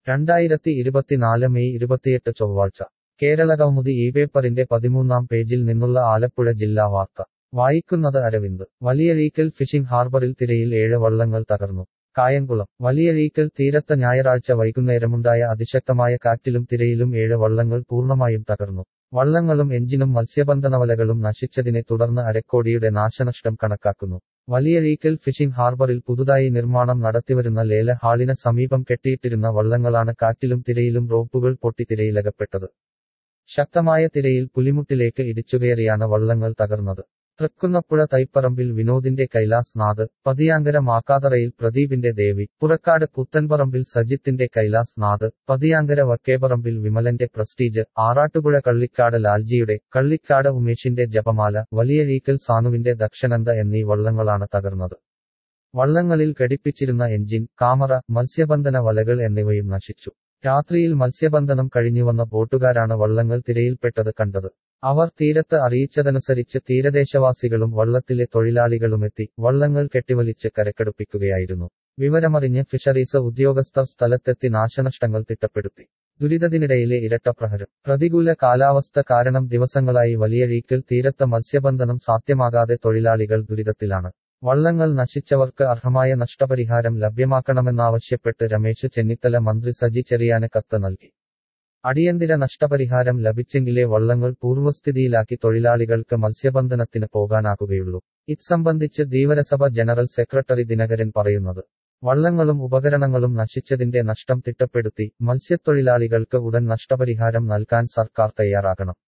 രണ്ടായിരത്തി ഇരുപത്തിനാല് മെയ് ഇരുപത്തിയെട്ട് ചൊവ്വാഴ്ച കേരള കൗമുദി ഈ പേപ്പറിന്റെ പതിമൂന്നാം പേജിൽ നിന്നുള്ള ആലപ്പുഴ ജില്ലാ വാർത്ത വായിക്കുന്നത് അരവിന്ദ് വലിയഴീക്കൽ ഫിഷിംഗ് ഹാർബറിൽ തിരയിൽ ഏഴ് വള്ളങ്ങൾ തകർന്നു കായംകുളം വലിയഴീക്കൽ തീരത്ത് ഞായറാഴ്ച വൈകുന്നേരമുണ്ടായ അതിശക്തമായ കാറ്റിലും തിരയിലും ഏഴ് വള്ളങ്ങൾ പൂർണ്ണമായും തകർന്നു വള്ളങ്ങളും എഞ്ചിനും മത്സ്യബന്ധനവലകളും നശിച്ചതിനെ തുടർന്ന് അരക്കോടിയുടെ നാശനഷ്ടം കണക്കാക്കുന്നു വലിയഴീക്കൽ ഫിഷിംഗ് ഹാർബറിൽ പുതുതായി നിർമ്മാണം നടത്തിവരുന്ന ലേല ഹാളിന് സമീപം കെട്ടിയിട്ടിരുന്ന വള്ളങ്ങളാണ് കാറ്റിലും തിരയിലും റോപ്പുകൾ പൊട്ടി തിരയിലകപ്പെട്ടത് ശക്തമായ തിരയിൽ പുലിമുട്ടിലേക്ക് ഇടിച്ചുകയറിയാണ് വള്ളങ്ങൾ തകർന്നത് തൃക്കുന്നപ്പുഴ തൈപ്പറമ്പിൽ വിനോദിന്റെ കൈലാസ് നാഥ് പതിയാങ്കര മാക്കാതറയിൽ പ്രദീപിന്റെ ദേവി പുറക്കാട് പുത്തൻപറമ്പിൽ സജിത്തിന്റെ കൈലാസ് നാഥ് പതിയാങ്കര വക്കേപ്പറമ്പിൽ വിമലന്റെ പ്രസ്റ്റീജ് ആറാട്ടുപുഴ കള്ളിക്കാട് ലാൽജിയുടെ കള്ളിക്കാട് ഉമേഷിന്റെ ജപമാല വലിയഴീക്കൽ സാനുവിന്റെ ദക്ഷനന്ദ എന്നീ വള്ളങ്ങളാണ് തകർന്നത് വള്ളങ്ങളിൽ ഘടിപ്പിച്ചിരുന്ന എഞ്ചിൻ കാമറ മത്സ്യബന്ധന വലകൾ എന്നിവയും നശിച്ചു രാത്രിയിൽ മത്സ്യബന്ധനം കഴിഞ്ഞുവന്ന ബോട്ടുകാരാണ് വള്ളങ്ങൾ തിരയിൽപ്പെട്ടത് കണ്ടത് അവർ തീരത്ത് അറിയിച്ചതനുസരിച്ച് തീരദേശവാസികളും വള്ളത്തിലെ തൊഴിലാളികളുമെത്തി വള്ളങ്ങൾ കെട്ടിവലിച്ച് കരക്കെടുപ്പിക്കുകയായിരുന്നു വിവരമറിഞ്ഞ് ഫിഷറീസ് ഉദ്യോഗസ്ഥർ സ്ഥലത്തെത്തി നാശനഷ്ടങ്ങൾ തിട്ടപ്പെടുത്തി ദുരിതത്തിനിടയിലെ ഇരട്ടപ്രഹരം പ്രതികൂല കാലാവസ്ഥ കാരണം ദിവസങ്ങളായി വലിയഴീക്കൽ തീരത്ത് മത്സ്യബന്ധനം സാധ്യമാകാതെ തൊഴിലാളികൾ ദുരിതത്തിലാണ് വള്ളങ്ങൾ നശിച്ചവർക്ക് അർഹമായ നഷ്ടപരിഹാരം ലഭ്യമാക്കണമെന്നാവശ്യപ്പെട്ട് രമേശ് ചെന്നിത്തല മന്ത്രി സജി ചെറിയാന് കത്ത് നൽകി അടിയന്തര നഷ്ടപരിഹാരം ലഭിച്ചെങ്കിലേ വള്ളങ്ങൾ പൂർവ്വസ്ഥിതിയിലാക്കി തൊഴിലാളികൾക്ക് മത്സ്യബന്ധനത്തിന് പോകാനാകുകയുള്ളൂ ഇത്സംബന്ധിച്ച് ധീവരസഭ ജനറൽ സെക്രട്ടറി ദിനകരൻ പറയുന്നത് വള്ളങ്ങളും ഉപകരണങ്ങളും നശിച്ചതിന്റെ നഷ്ടം തിട്ടപ്പെടുത്തി മത്സ്യത്തൊഴിലാളികൾക്ക് ഉടൻ നഷ്ടപരിഹാരം നൽകാൻ സർക്കാർ തയ്യാറാകണം